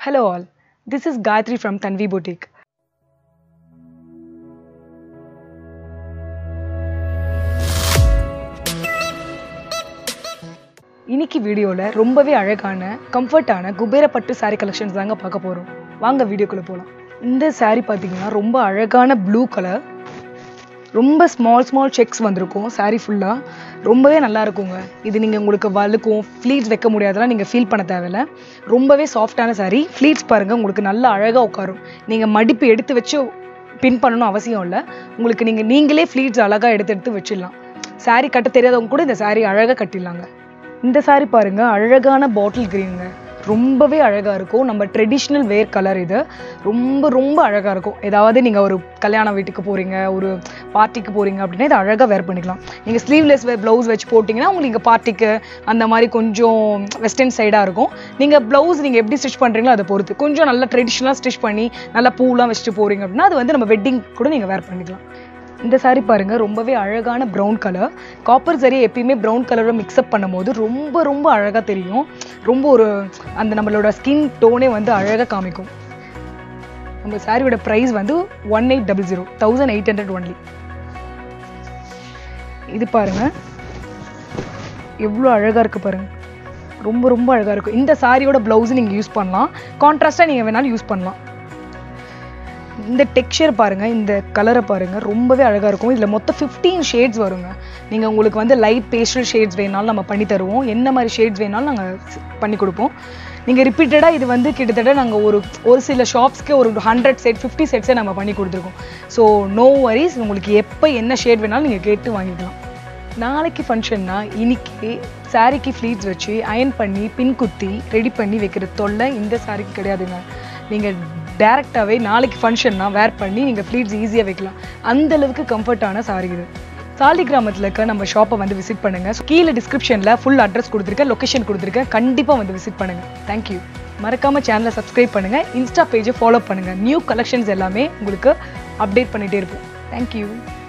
Hello all, this is Gayatri from Tanvi Boutique. இன்னைக்கு வீடியோவில் ரொம்பவே அழகான கம்ஃபர்ட்டான குபேரப்பட்டு saree கலெக்ஷன்ஸ் தாங்க பார்க்க போகிறோம் வாங்க வீடியோக்குள்ளே போகலாம் இந்த saree பார்த்தீங்கன்னா ரொம்ப அழகான ப்ளூ கலர் ரொம்ப ஸ்மால் ஸ்மால் செக்ஸ் வந்திருக்கும் saree ஃபுல்லாக ரொம்பவே நல்லா இருக்குங்க இது நீங்கள் உங்களுக்கு வழுக்கும் ஃப்ளீட்ஸ் வைக்க முடியாதெல்லாம் நீங்கள் ஃபீல் பண்ண தேவையில்ல ரொம்பவே சாஃப்டான saree ஃப்ளீட்ஸ் பாருங்கள் உங்களுக்கு நல்லா அழகாக உட்காரும் நீங்கள் மடிப்பு எடுத்து வச்சு பின் பண்ணணும் அவசியம் இல்லை உங்களுக்கு நீங்கள் நீங்களே ஃப்ளீட்ஸ் அழகாக எடுத்து எடுத்து வச்சிடலாம் saree கட்ட தெரியாதவங்க கூட இந்த saree அழகாக கட்டிடலாங்க இந்த saree பாருங்க அழகான பாட்டில் கிரீனுங்க ரொம்பவே அழகாக இருக்கும் நம்ம ட்ரெடிஷ்னல் வேர் கலர் இது ரொம்ப ரொம்ப அழகாக இருக்கும் ஏதாவது நீங்கள் ஒரு கல்யாண வீட்டுக்கு போகிறீங்க ஒரு பார்ட்டிக்கு போகிறீங்க அப்படின்னா இதை அழகாக வேர் பண்ணிக்கலாம் நீங்கள் ஸ்லீவ்லெஸ் வேர் ப்ளவுஸ் வச்சு போட்டிங்கன்னா உங்களுக்கு பார்ட்டிக்கு அந்த மாதிரி கொஞ்சம் வெஸ்டர்ன் சைடாக இருக்கும் நீங்கள் ப்ளவுஸ் நீங்கள் எப்படி ஸ்டிச் பண்ணுறீங்களோ அதை பொறுத்து கொஞ்சம் நல்லா ட்ரெடிஷ்னலாக ஸ்டிச் பண்ணி நல்லா பூலாம் வச்சுட்டு போகிறீங்க அப்படின்னா அது வந்து நம்ம வெட்டிங் கூட நீங்கள் வேர் பண்ணிக்கலாம் இந்த saree பாருங்க ரொம்பவே அழகான ப்ரௌன் கலர் காப்பர் saree எப்பயுமே ப்ரௌன் கலரோட மிக்ஸ்அப் பண்ணும்போது ரொம்ப ரொம்ப அழகாக தெரியும் ரொம்ப ஒரு அந்த நம்மளோட ஸ்கின் டோனே வந்து அழகாக காமிக்கும் நம்ம சாரியோட ப்ரைஸ் வந்து one eight double zero thousand eight hundred only இது பாருங்க எவ்வளோ அழகாக இருக்கு பாருங்க ரொம்ப ரொம்ப அழகாக இருக்கும் இந்த சாரியோட ப்ளவுஸ் நீங்கள் யூஸ் பண்ணலாம் கான்ட்ராஸ்டாக நீங்கள் வேணாலும் யூஸ் பண்ணலாம் இந்த டெக்ஸ்சர் பாருங்க இந்த கலரை பாருங்க ரொம்பவே அழகா இருக்கும் இதுல மொத்தம் 15 ஷேட்ஸ் வருங்க நீங்க உங்களுக்கு வந்து லைட் பேஸ்டல் ஷேட்ஸ் வேணாலும் நம்ம பண்ணி தருவோம் என்ன மாதிரி ஷேட்ஸ் வேணாலும் நாங்க ஸ்- பண்ணி கொடுப்போம் நீங்க ரிப்பீட்டடா இது வந்து கிட்டத்தட்ட நாங்க ஒரு ஒரு சில ஷாப்ஸ்க்கு ஒரு ஹண்ட்ரட் செட் ஃபிஃப்டி செட்ஸே நம்ம பண்ணி கொடுத்துருக்கோம் ஸோ நோ வரிஸ் உங்களுக்கு எப்போ என்ன ஷேட் வேணாலும் நீங்க கேட்டு வாங்கிக்கலாம் நாளைக்கு ஃபங்க்ஷன்னா இன்னைக்கு சாரிக்கு ஃப்ளீட்ஸ் வச்சு அயன் பண்ணி பின் குத்தி ரெடி பண்ணி வைக்கிற தொல்லை இந்த சாரிக்கு கிடையாதுங்க நீங்கள் டேரெக்டாகவே நாளைக்கு ஃபங்க்ஷன்னா வேர் பண்ணி நீங்கள் ஃப்ளீட்ஸ் ஈஸியாக வைக்கலாம் அந்த அளவுக்கு கம்ஃபர்ட்டான சாரி இது சாலி கிராமத்தில் இருக்க நம்ம ஷாப்பை வந்து விசிட் பண்ணுங்க So, கீழே டிஸ்கிரிப்ஷனில் ஃபுல் அட்ரஸ் கொடுத்துருக்கேன் லொகேஷன் கொடுத்துருக்கேன் கண்டிப்பாக வந்து விசிட் பண்ணுங்க தேங்க்யூ மறக்காம சேனலை சப்ஸ்கிரைப் பண்ணுங்க இன்ஸ்டா பேஜை ஃபாலோ பண்ணுங்க நியூ கலெக்ஷன்ஸ் எல்லாமே உங்களுக்கு அப்டேட் பண்ணிட்டே இருப்போம் தேங்க்யூ